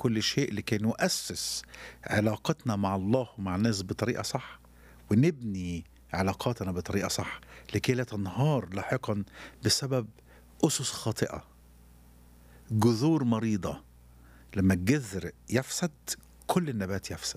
كل شيء لكي نؤسس علاقتنا مع الله ومع الناس بطريقة صح ونبني علاقاتنا بطريقة صح لكي لا تنهار لاحقا بسبب أسس خاطئة جذور مريضة لما الجذر يفسد كل النبات يفسد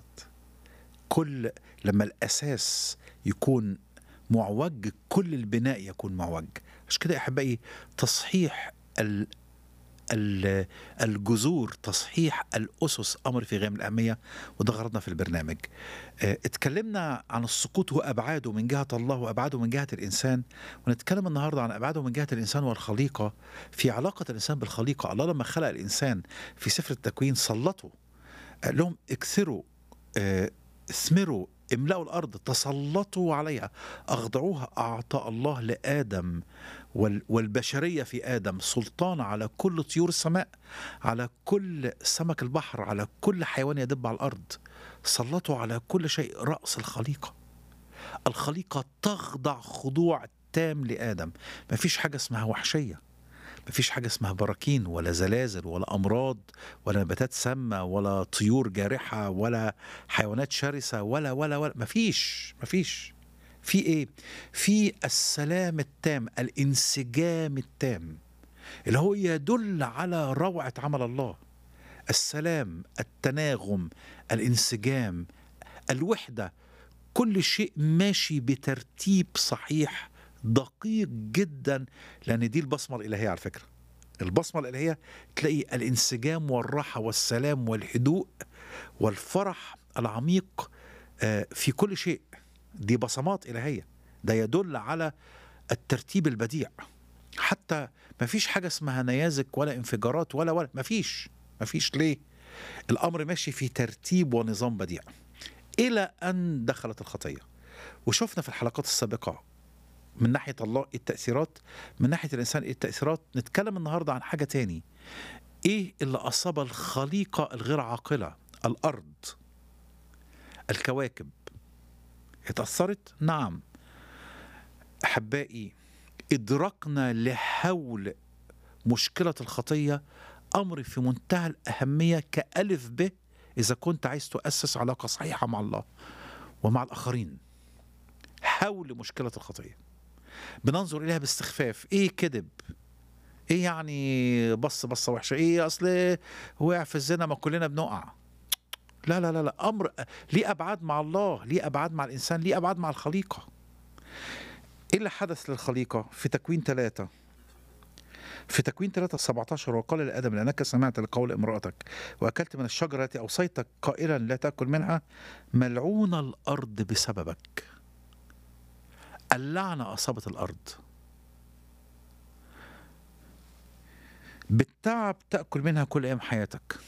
كل لما الأساس يكون معوج كل البناء يكون معوج عشان كده يا أحبائي تصحيح ال ال- الجذور تصحيح الأسس أمر في غاية من الأهمية وده غرضنا في البرنامج آه، اتكلمنا عن السقوط وأبعاده من جهة الله وأبعاده من جهة الإنسان ونتكلم النهاردة عن أبعاده من جهة الإنسان والخليقة في علاقة الإنسان بالخليقة الله لما خلق الإنسان في سفر التكوين سلطه قال لهم اكثروا آه، اثمروا املأوا الأرض تسلطوا عليها أخضعوها أعطى الله لآدم وال- والبشرية في آدم سلطان على كل طيور السماء على كل سمك البحر على كل حيوان يدب على الأرض سلطوا على كل شيء رأس الخليقة الخليقة تخضع خضوع تام لآدم مفيش حاجة اسمها وحشية مفيش حاجة اسمها براكين ولا زلازل ولا أمراض ولا نباتات سامة ولا طيور جارحة ولا حيوانات شرسة ولا ولا ولا مفيش مفيش في ايه؟ في السلام التام الانسجام التام اللي هو يدل على روعة عمل الله السلام التناغم الانسجام الوحدة كل شيء ماشي بترتيب صحيح دقيق جدا لان دي البصمه الالهيه على فكره البصمه الالهيه تلاقي الانسجام والراحه والسلام والهدوء والفرح العميق آه، في كل شيء دي بصمات الهيه ده يدل على الترتيب البديع حتى ما فيش حاجه اسمها نيازك ولا انفجارات ولا ولا ما فيش ما فيش ليه الامر ماشي في ترتيب ونظام بديع الى ان دخلت الخطيه وشفنا في الحلقات السابقه من ناحيه الله إيه التاثيرات من ناحيه الانسان إيه التاثيرات نتكلم النهارده عن حاجه تاني ايه اللي اصاب الخليقه الغير عاقله الارض الكواكب اتاثرت نعم احبائي ادراكنا لحول مشكله الخطيه امر في منتهى الاهميه كالف ب اذا كنت عايز تؤسس علاقه صحيحه مع الله ومع الاخرين حول مشكله الخطيه بننظر اليها باستخفاف ايه كذب ايه يعني بص بصه وحشه ايه اصل وقع في الزنا ما كلنا بنقع لا لا لا لا امر ليه ابعاد مع الله ليه ابعاد مع الانسان ليه ابعاد مع الخليقه ايه اللي حدث للخليقه في تكوين ثلاثة في تكوين 3 17 وقال لآدم لأنك سمعت لقول امرأتك وأكلت من الشجرة التي أوصيتك قائلا لا تأكل منها ملعون الأرض بسببك اللعنة أصابت الأرض بالتعب تأكل منها كل أيام حياتك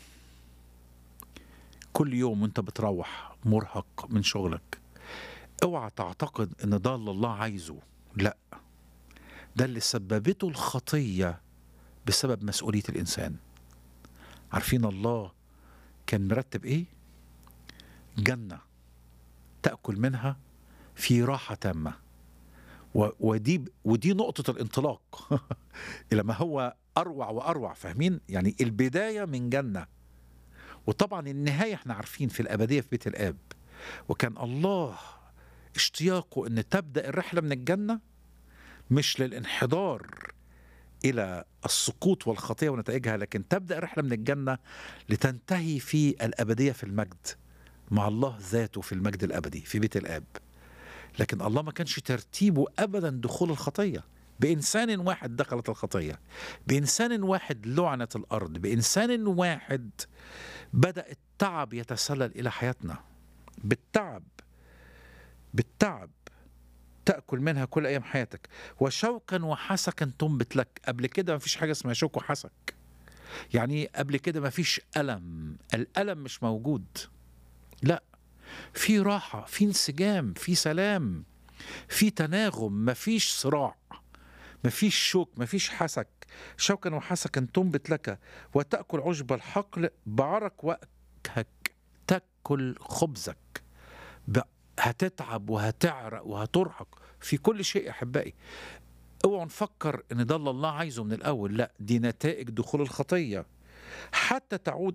كل يوم وانت بتروح مرهق من شغلك اوعى تعتقد ان ده اللي الله عايزه لا ده اللي سببته الخطية بسبب مسؤولية الإنسان عارفين الله كان مرتب إيه؟ جنة تأكل منها في راحة تامة و- ودي ودي نقطة الانطلاق إلى ما هو أروع وأروع فاهمين؟ يعني البداية من جنة وطبعا النهاية احنا عارفين في الأبدية في بيت الآب وكان الله اشتياقه أن تبدأ الرحلة من الجنة مش للانحدار الى السقوط والخطيه ونتائجها لكن تبدا الرحله من الجنه لتنتهي في الابديه في المجد مع الله ذاته في المجد الابدي في بيت الاب لكن الله ما كانش ترتيبه ابدا دخول الخطيه بانسان واحد دخلت الخطيه بانسان واحد لعنت الارض بانسان واحد بدا التعب يتسلل الى حياتنا بالتعب بالتعب تأكل منها كل أيام حياتك وشوكا وحسكا تنبت لك قبل كده ما فيش حاجة اسمها شوك وحسك يعني قبل كده ما فيش ألم الألم مش موجود لا في راحة في انسجام في سلام في تناغم ما فيش صراع ما فيش شوك ما فيش حسك شوكا وحسكا تنبت لك وتأكل عشب الحقل بعرق وجهك تأكل خبزك ب- هتتعب وهتعرق وهترهق في كل شيء احبائي اوعوا نفكر ان ده اللي الله عايزه من الاول لا دي نتائج دخول الخطيه حتى تعود